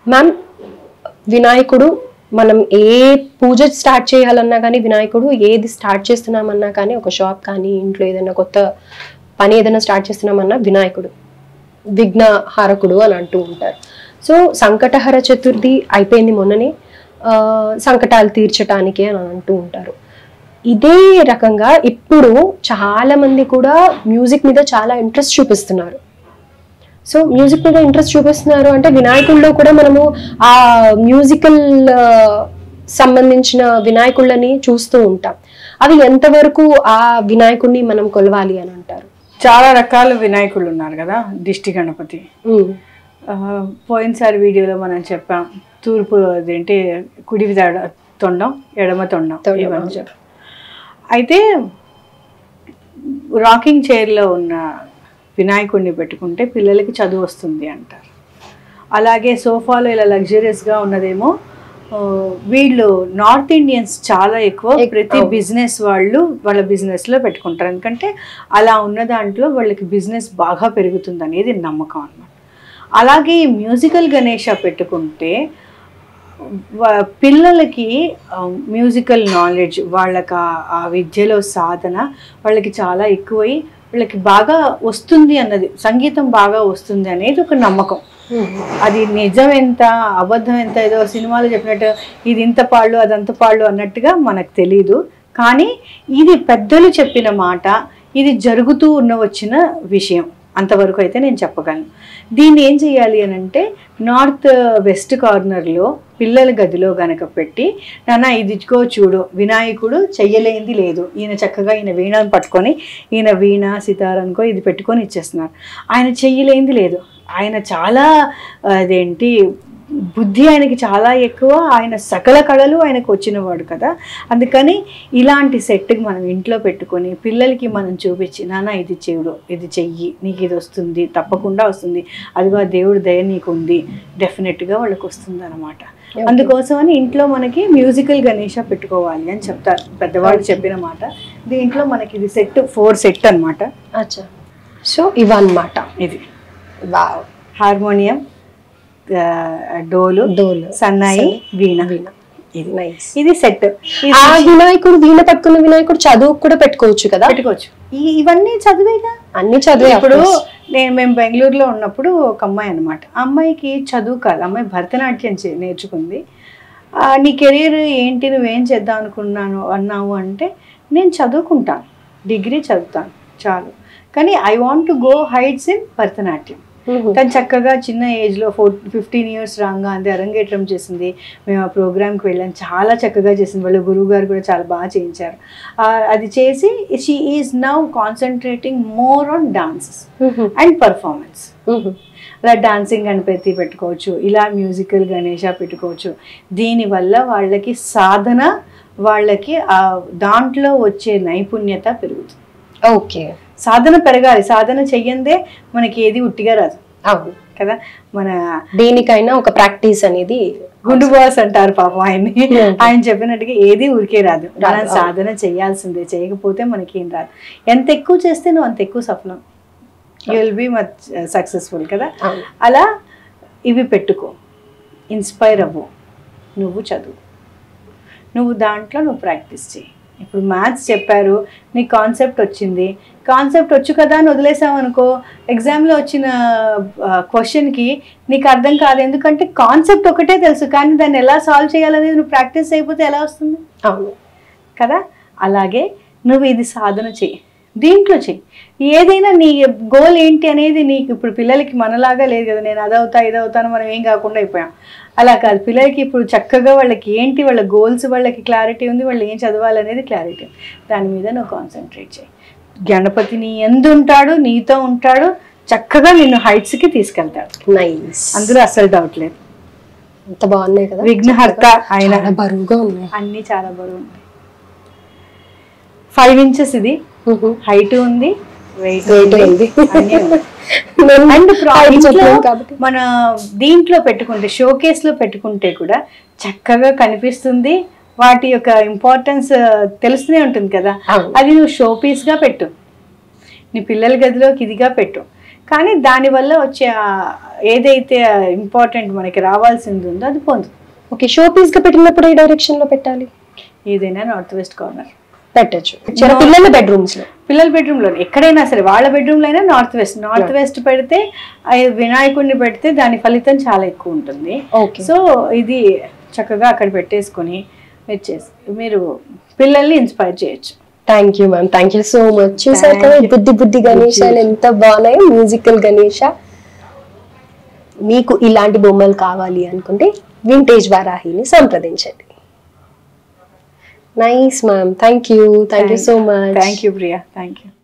Ma'am వినాయకుడు మనం ఏ పూజ start చేయాలన్నా కానీ వినాయకుడు ఏది స్టార్ట్ చేస్తున్నామన్నా కానీ ఒక షాప్ కానీ ఇంట్లో ఏదైనా కొత్త పని ఏదైనా స్టార్ట్ చేస్తున్నామన్నా వినాయకుడు విఘ్న హారకుడు అని అంటూ ఉంటారు సో సంకటహర చతుర్థి అయిపోయింది మొన్ననే ఆ, సంకటాలు తీర్చటానికి అని అంటూ ఉంటారు ఇదే రకంగా ఇప్పుడు చాలా మంది కూడా మ్యూజిక్ మీద చాలా ఇంట్రెస్ట్ చూపిస్తున్నారు సో మ్యూజిక్ మీద ఇంట్రెస్ట్ చూపిస్తున్నారు అంటే వినాయకుల్లో కూడా మనము ఆ మ్యూజికల్ సంబంధించిన వినాయకుళ్ళని చూస్తూ ఉంటాం అవి ఎంతవరకు ఆ వినాయకుడిని మనం కొలవాలి అని అంటారు చాలా రకాల వినాయకులు ఉన్నారు కదా దిష్టి గణపతి ఆ, పోయినసారి వీడియోలో మనం చెప్పాం తూర్పు అదేంటి కుడి తడ తొండం ఎడమ తొండం తొండం, ఇవన్నీ అవును. చెప్పాం అయితే రాకింగ్ చైర్లో ఉన్న వినాయకుడిని పెట్టుకుంటే పిల్లలకి చదువు వస్తుంది అంటారు అలాగే సోఫాలో ఇలా లగ్జరియస్గా ఉన్నదేమో ఆ, వీళ్ళు నార్త్ ఇండియన్స్ చాలా ఎక్కువ ఎక్- ప్రతి అవును. బిజినెస్ వాళ్ళు వాళ్ళ బిజినెస్లో పెట్టుకుంటారు ఎందుకంటే అలా ఉన్న దాంట్లో వాళ్ళకి బిజినెస్ బాగా పెరుగుతుంది అనేది నమ్మకం అన్నమాట అలాగే ఈ మ్యూజికల్ గణేష పెట్టుకుంటే వా- పిల్లలకి మ్యూజికల్ నాలెడ్జ్ వాళ్ళకి ఆ- ఆ విద్యలో సాధన వాళ్ళకి చాలా ఎక్కువై వాళ్ళకి బాగా వస్తుంది అన్నది సంగీతం బాగా వస్తుంది అనేది ఒక నమ్మకం అది నిజం ఎంత అబద్ధం ఎంత ఏదో సినిమాలో చెప్పినట్టు ఇది ఇంత పాళ్ళు అదంత పాళ్ళు అన్నట్టుగా మనకు తెలీదు కానీ ఇది పెద్దలు చెప్పిన మాట ఇది జరుగుతూ ఉన్న వచ్చిన విషయం అంతవరకు అయితే నేను చెప్పగలను దీన్ని ఏం చేయాలి అని అంటే నార్త్ వెస్ట్ కార్నర్లో పిల్లల గదిలో గనక పెట్టి నాన్న ఇది ఇదిగో చూడు వినాయకుడు చెయ్యలేంది లేదు ఈయన చక్కగా ఈయన వీణను పట్టుకొని ఈయన వీణ సితార్ అనుకో ఇది పెట్టుకొని ఇచ్చేస్తున్నారు ఆయన చెయ్యలేంది లేదు ఆయన చాలా అదేంటి బుద్ధి ఆయనకి చాలా ఎక్కువ ఆయన సకల కళలు ఆయనకు వచ్చినవాడు కదా అందుకని ఇలాంటి సెట్కి మనం ఇంట్లో పెట్టుకొని పిల్లలకి మనం చూపించి నాన్న ఇది చెవుడు ఇది చెయ్యి నీకు ఇది వస్తుంది తప్పకుండా వస్తుంది అదిగో ఆ దేవుడి దయ నీకు ఉంది డెఫినెట్గా వాళ్ళకి వస్తుంది అనమాట అందుకోసమని ఇంట్లో మనకి మ్యూజికల్ గణేష పెట్టుకోవాలి అని చెప్తారు పెద్దవాళ్ళు చెప్పిన మాట దీంట్లో మనకి ఇది సెట్ ఫోర్ సెట్ అన్నమాట అచ్చా సో ఇవన్నమాట ఇది వావ్ హార్మోనియం ఆ, డోలు డోలు సన్నాయి వీణ ఇది నైస్ ఇది సెట్ ఆ వినాయకుడు వీణ పట్టుకున్న వినాయకుడు చదువు కూడా పెట్టుకోవచ్చు కదా పెట్టుకోవచ్చు ఈ ఇవన్నీ చదివేగా అన్ని చదివే ఇప్పుడు నేను మేము బెంగళూరులో ఉన్నప్పుడు ఒక అమ్మాయి అనమాట ఆ అమ్మాయికి చదువు కాదు అమ్మాయి భరతనాట్యం చే- నేర్చుకుంది ఆ, నీ కెరీర్ ఏంటి నువ్వేం చేద్దాం అనుకున్నాను అన్నావు అంటే నేను చదువుకుంటాను డిగ్రీ చదువుతాను చాలు కానీ I want to go heights in Bharatanatyam తను చక్కగా చిన్న ఏజ్లో ఫోర్ ఫిఫ్టీన్ ఇయర్స్ రాగా అంతే అరంగేట్రం చేసింది మేము ఆ ప్రోగ్రామ్కి వెళ్ళాం చాలా చక్కగా చేసింది వాళ్ళ గురువు గారు కూడా చాలా బాగా చేయించారు ఆ, అది చేసి she is now concentrating more on dances and performance అలా డాన్సింగ్ గణపతి పెట్టుకోవచ్చు ఇలా మ్యూజికల్ గణేష పెట్టుకోవచ్చు దీనివల్ల వాళ్ళకి సాధన వాళ్ళకి ఆ దాంట్లో వచ్చే నైపుణ్యత పెరుగుతుంది ఓకే సాధన పెరగాలి సాధన చెయ్యందే మనకి ఏది ఉట్టిగా రాదు అవును కదా మన దేనికైనా ఒక ప్రాక్టీస్ అనేది గుండు బాస్ అంటారు పాపం ఆయన్ని Hmm. ఆయన చెప్పినట్టుగా ఏది ఊరికే రాదు మనం రాదు, అవును. సాధన చేయాల్సిందే చేయకపోతే మనకి ఏం రాదు ఎంత ఎక్కువ చేస్తే నువ్వు అంత ఎక్కువ సఫలం you will be much successful కదా అవును అలా ఇవి పెట్టుకో ఇన్స్పైర్ అవ్వు నువ్వు చదువు నువ్వు దాంట్లో నువ్వు ప్రాక్టీస్ చేయి ఇప్పుడు మ్యాథ్స్ చెప్పారు నీకు కాన్సెప్ట్ వచ్చింది కాన్సెప్ట్ వచ్చు కదా అని వదిలేసావు అనుకో ఎగ్జామ్లో వచ్చిన క్వశ్చన్కి నీకు అర్థం కాదు ఎందుకంటే కాన్సెప్ట్ ఒకటే తెలుసు కానీ దాన్ని ఎలా సాల్వ్ చేయాలనేది నువ్వు ప్రాక్టీస్ అయిపోతే ఎలా వస్తుంది అవును కదా అలాగే నువ్వు ఇది సాధన చెయ్యి దీంట్లో చెయ్యి ఏదైనా నీ గోల్ ఏంటి అనేది నీకు ఇప్పుడు పిల్లలకి మనలాగా లేదు కదా నేను అదవుతా ఇదవుతాను మనం ఏం కాకుండా అయిపోయాం అలా కాదు పిల్లలకి ఇప్పుడు చక్కగా వాళ్ళకి ఏంటి వాళ్ళ గోల్స్ వాళ్ళకి క్లారిటీ ఉంది వాళ్ళు ఏం చదవాలనేది క్లారిటీ దాని మీద నువ్వు కాన్సన్ట్రేట్ చేయి గణపతి నీ ఎందు ఉంటాడు నీతో ఉంటాడు చక్కగా నిన్ను హైట్స్కి తీసుకెళ్తాడు నైస్ అందులో అసలు డౌట్ లేదు అంత బాగున్నాయి కదా విఘ్నహర్త ఆయన చాలా బరువుగా ఉన్నాయి అన్నీ చాలా బరువు ఉంటాయి ఫైవ్ ఇంచెస్ ఇది హైట్ ఉంది వెయిట్ Weight ఉంది. అండ్ Height చెప్పలేం కాబట్టి మన దీంట్లో పెట్టుకుంటే షోకేస్ లో పెట్టుకుంటే కూడా చక్కగా కనిపిస్తుంది వాటి యొక్క ఇంపార్టెన్స్ తెలుస్తూనే ఉంటుంది కదా అవును అది నువ్వు షో పీస్ గా పెట్టు నీ పిల్లల గదిలోకి ఇదిగా పెట్టు కానీ దానివల్ల వచ్చే ఆ ఏదైతే ఇంపార్టెంట్ మనకి రావాల్సింది ఉందో అది పొందుతుంది ఓకే షో పీస్ గా పెట్టినప్పుడు ఏ డైరెక్షన్ లో పెట్టాలి ఏదైనా నార్త్ వెస్ట్ కార్నర్ పెట్టచ్చు చిన్న పిల్లల బెడ్రూమ్స్ లో పిల్లల బెడ్రూమ్లో ఎక్కడైనా సరే వాళ్ళ బెడ్రూమ్లో అయినా నార్త్ వెస్ట్ నార్త్ వెస్ట్ పెడితే ఆ వినాయకుడిని పెడితే దాని ఫలితం చాలా ఎక్కువ ఉంటుంది ఓకే సో ఇది చక్కగా అక్కడ పెట్టేసుకొని మీరు చేసి మీరు పిల్లల్ని ఇన్స్పైర్ చేయొచ్చు thank you ma'am thank you so much చూసారు కదా Thank you. బుద్ధి బుద్ధి గణేశాలు ఎంత బాగున్నాయో మ్యూజికల్ గణేష మీకు ఇలాంటి బొమ్మలు కావాలి అనుకుంటే వింటేజ్ వారాహిని సంప్రదించండి nice ma'am thank you thank you so much thank you Priya thank you